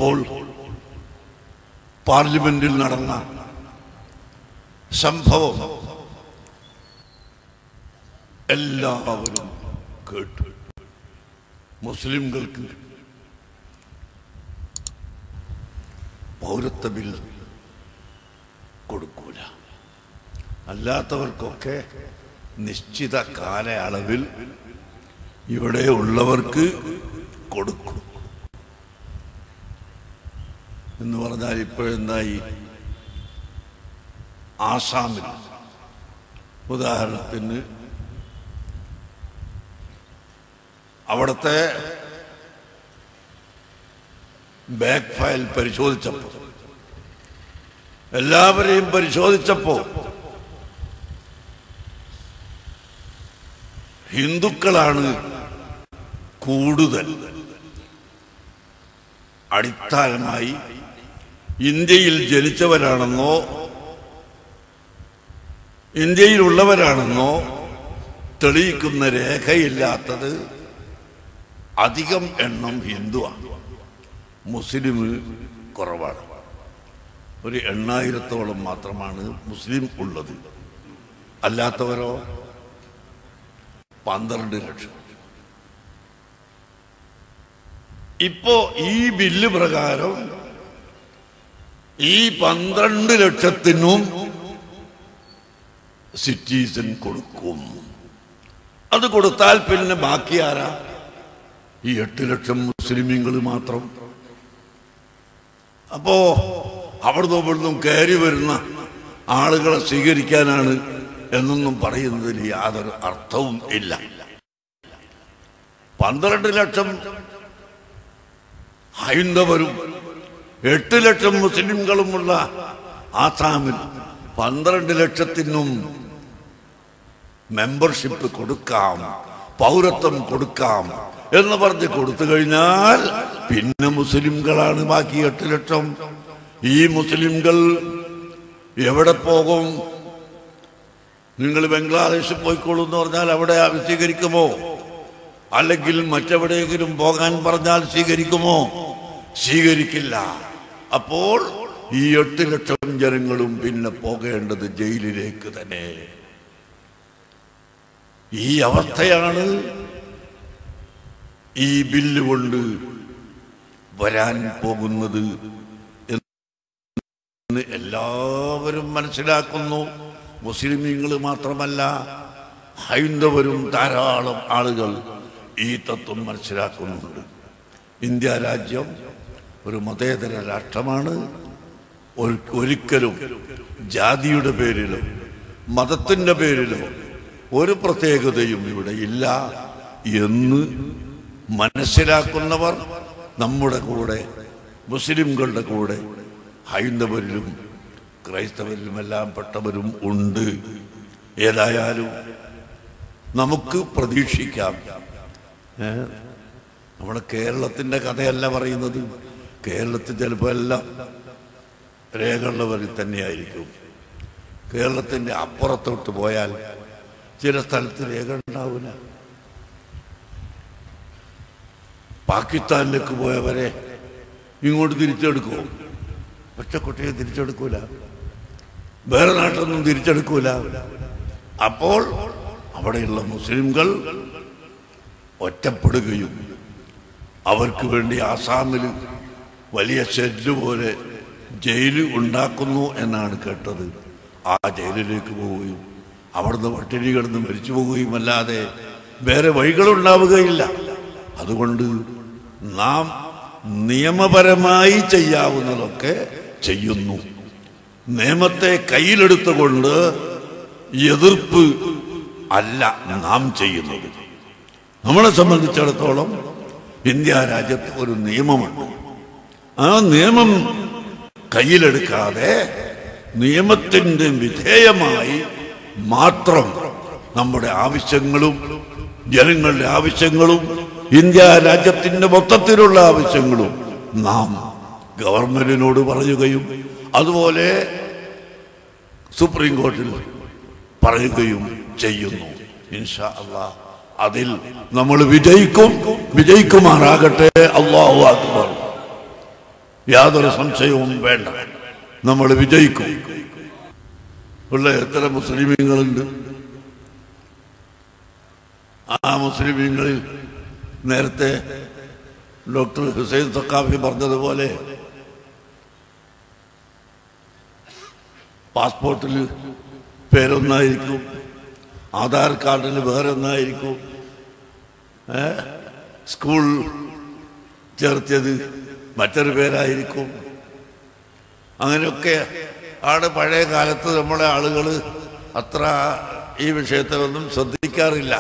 ഇപ്പോൾ പാർലമെന്റിൽ നടന്ന സംഭവം എല്ലാവരും കേട്ടു മുസ്ലിംകൾക്ക് പൗരത്വ ബിൽ കൊടുക്കൂല അല്ലാത്തവർക്കൊക്കെ നിശ്ചിത കാലയളവിൽ ഇവിടെ ഉള്ളവർക്ക് കൊടുക്കും എന്ന് പറഞ്ഞാൽ ഇപ്പോഴെന്തായി ആസാമിൽ ഉദാഹരണത്തിന് അവിടുത്തെ ബാക്ക് ഫയൽ പരിശോധിച്ചപ്പോൾ എല്ലാവരെയും പരിശോധിച്ചപ്പോ ഹിന്ദുക്കളാണ് കൂടുതൽ അടിസ്ഥാനമായി ഇന്ത്യയിൽ ജനിച്ചവരാണെന്നോ ഇന്ത്യയിലുള്ളവരാണെന്നോ തെളിയിക്കുന്ന രേഖയില്ലാത്തത് അധികം എണ്ണം ഹിന്ദുവാണ് മുസ്ലിം കുറവാണ് ഒരു എണ്ണായിരത്തോളം മാത്രമാണ് മുസ്ലിം ഉള്ളത് അല്ലാത്തവരോ പന്ത്രണ്ട് ലക്ഷം ഇപ്പോ ഈ ബില്ല് പ്രകാരം ഈ പന്ത്രണ്ട് ലക്ഷത്തിനും സിറ്റിസൺ കൊടുക്കും അത് കൊടുത്താൽ പിന്നെ ബാക്കി ആരാ ഈ എട്ട് ലക്ഷം മുസ്ലിമീങ്ങൾ മാത്രം അപ്പോ അവിടുന്ന് ഇവിടുന്നും കയറി വരുന്ന ആളുകളെ സ്വീകരിക്കാനാണ് എന്നൊന്നും പറയുന്നതിന് യാതൊരു അർത്ഥവും ഇല്ല പന്ത്രണ്ട് ലക്ഷം ഹൈന്ദവരും എട്ട് ലക്ഷം മുസ്ലിംകളുമുള്ള ആസാമിൽ പന്ത്രണ്ട് ലക്ഷത്തിനും മെമ്പർഷിപ്പ് കൊടുക്കാം പൗരത്വം കൊടുക്കാം എന്ന് പറഞ്ഞ് കൊടുത്തു കഴിഞ്ഞാൽ പിന്നെ മുസ്ലിംകളാണ് ബാക്കി എട്ട് ലക്ഷം ഈ മുസ്ലിംകൾ എവിടെ പോകും നിങ്ങൾ ബംഗ്ലാദേശിൽ പോയിക്കോളൂ എന്ന് പറഞ്ഞാൽ അവിടെ സ്വീകരിക്കുമോ അല്ലെങ്കിൽ മറ്റെവിടെയെങ്കിലും പോകാൻ പറഞ്ഞാൽ സ്വീകരിക്കുമോ സ്വീകരിക്കില്ല അപ്പോൾ ഈ എട്ട് ലക്ഷം ജനങ്ങളും പിന്നെ പോകേണ്ടത് ജയിലിലേക്ക് തന്നെ ഈ അവസ്ഥയാണ് ഈ ബില്ല് കൊണ്ട് വരാൻ പോകുന്നത് എന്ന് എല്ലാവരും മനസ്സിലാക്കുന്നു മുസ്ലിമീങ്ങൾ മാത്രമല്ല ഹൈന്ദവരും ധാരാളം ആളുകൾ ഈ തത്വം മനസ്സിലാക്കുന്നുണ്ട് ഇന്ത്യ രാജ്യം ഒരു മതേതര രാഷ്ട്രമാണ് ഒരു- ഒരിക്കലും ജാതിയുടെ പേരിലോ മതത്തിന്റെ പേരിലോ ഒരു പ്രത്യേകതയും ഇവിടെ ഇല്ല എന്ന് മനസ്സിലാക്കുന്നവർ നമ്മുടെ കൂടെ മുസ്ലിംകളുടെ കൂടെ ഹൈന്ദവരിലും ക്രൈസ്തവരിലും എല്ലാം പെട്ടവരും ഉണ്ട് ഏതായാലും നമുക്ക് പ്രതീക്ഷിക്കാം ഏ? നമ്മുടെ കേരളത്തിന്റെ കഥയല്ല പറയുന്നത് കേരളത്തിൽ ചിലപ്പോൾ എല്ലാം രേഖയുള്ളവരിൽ തന്നെയായിരിക്കും കേരളത്തിന്റെ അപ്പുറത്തോട്ട് പോയാൽ ചില സ്ഥലത്ത് രേഖ ഉണ്ടാവില്ല പാകിസ്ഥാനിലേക്ക് പോയവരെ ഇങ്ങോട്ട് തിരിച്ചെടുക്കുമോ ഒറ്റക്കുട്ടിയെ തിരിച്ചെടുക്കൂല വേറെ നാട്ടിലൊന്നും തിരിച്ചെടുക്കൂല അപ്പോൾ അവിടെയുള്ള മുസ്ലിംകൾ ഒറ്റപ്പെടുകയും അവർക്ക് വേണ്ടി ആസാമിൽ വലിയ ഷെഡ് പോലെ ജയില് ഉണ്ടാക്കുന്നു എന്നാണ് കേട്ടത് ആ ജയിലിലേക്ക് പോവുകയും അവിടുന്ന് പട്ടിണി കിടന്ന് മരിച്ചു പോവുകയും അല്ലാതെ വേറെ വഴികളുണ്ടാവുകയില്ല അതുകൊണ്ട് നാം നിയമപരമായി ചെയ്യാവുന്നതൊക്കെ ചെയ്യുന്നു നിയമത്തെ കയ്യിലെടുത്തുകൊണ്ട് എതിർപ്പ് അല്ല നാം ചെയ്യുന്നത് നമ്മളെ സംബന്ധിച്ചിടത്തോളം ഇന്ത്യ രാജ്യത്ത് ഒരു നിയമമുണ്ട് ആ നിയമം കയ്യിലെടുക്കാതെ നിയമത്തിന്റെ വിധേയമായി മാത്രം നമ്മുടെ ആവശ്യങ്ങളും ജനങ്ങളുടെ ആവശ്യങ്ങളും ഇന്ത്യ രാജ്യത്തിന്റെ മൊത്തത്തിലുള്ള ആവശ്യങ്ങളും നാം ഗവൺമെന്റിനോട് പറയുകയും അതുപോലെ സുപ്രീം കോർട്ടിൽ പറയുകയും ചെയ്യുന്നു ഇൻഷാ അള്ളാ അതിൽ നമ്മൾ വിജയിക്കും വിജയിക്കുമാറാകട്ടെ അള്ളാഹു അക്ബർ യാതൊരു സംശയവും വേണ്ട നമ്മൾ വിജയിക്കും ഉള്ള എത്ര മുസ്ലിമീങ്ങളുണ്ട് ആ മുസ്ലിമീങ്ങളിൽ നേരത്തെ ഡോക്ടർ ഹുസൈൻ സക്കാഫി പറഞ്ഞതുപോലെ പാസ്പോർട്ടിൽ പേരൊന്നായിരിക്കും ആധാർ കാർഡിൽ വേറെ ഒന്നായിരിക്കും ഏ? സ്കൂൾ ചേർത്തിയത് മറ്റൊരു പേരായിരിക്കും അങ്ങനെയൊക്കെ ആണ് പഴയ കാലത്ത് നമ്മളെ ആളുകൾ അത്ര ഈ വിഷയത്തെ ഒന്നും ശ്രദ്ധിക്കാറില്ല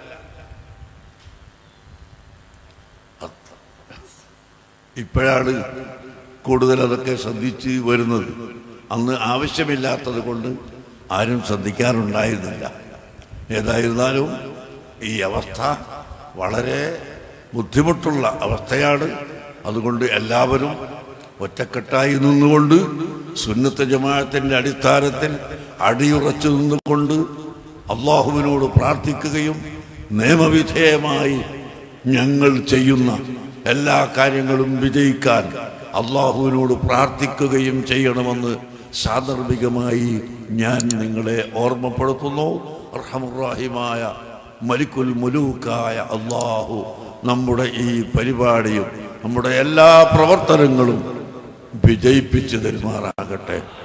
ഇപ്പോഴാണ് കൂടുതൽ അതൊക്കെ ശ്രദ്ധിച്ച് വരുന്നത് അന്ന് ആവശ്യമില്ലാത്തത് കൊണ്ട് ആരും ശ്രദ്ധിക്കാറുണ്ടായിരുന്നില്ല ഏതായിരുന്നാലും ഈ അവസ്ഥ വളരെ ബുദ്ധിമുട്ടുള്ള അവസ്ഥയാണ് അതുകൊണ്ട് എല്ലാവരും ഒറ്റക്കെട്ടായി നിന്നുകൊണ്ട് സുന്നത്ത് ജമാഅത്തിന്റെ അടിസ്ഥാനത്തിൽ അടിയുറച്ചു നിന്നുകൊണ്ട് അള്ളാഹുവിനോട് പ്രാർത്ഥിക്കുകയും നിയമവിധേയമായി ഞങ്ങൾ ചെയ്യുന്ന എല്ലാ കാര്യങ്ങളും വിജയിക്കാൻ അള്ളാഹുവിനോട് പ്രാർത്ഥിക്കുകയും ചെയ്യണമെന്ന് സാന്ദർഭികമായി ഞാൻ നിങ്ങളെ ഓർമ്മപ്പെടുത്തുന്നു റഹമുറാഹിമായ മലിക്കുൽ മുലൂക്കായ അള്ളാഹു നമ്മുടെ ഈ പരിപാടിയും നമ്മുടെ എല്ലാ പ്രവർത്തനങ്ങളും വിജയിപ്പിച്ചു തരുമാറാകട്ടെ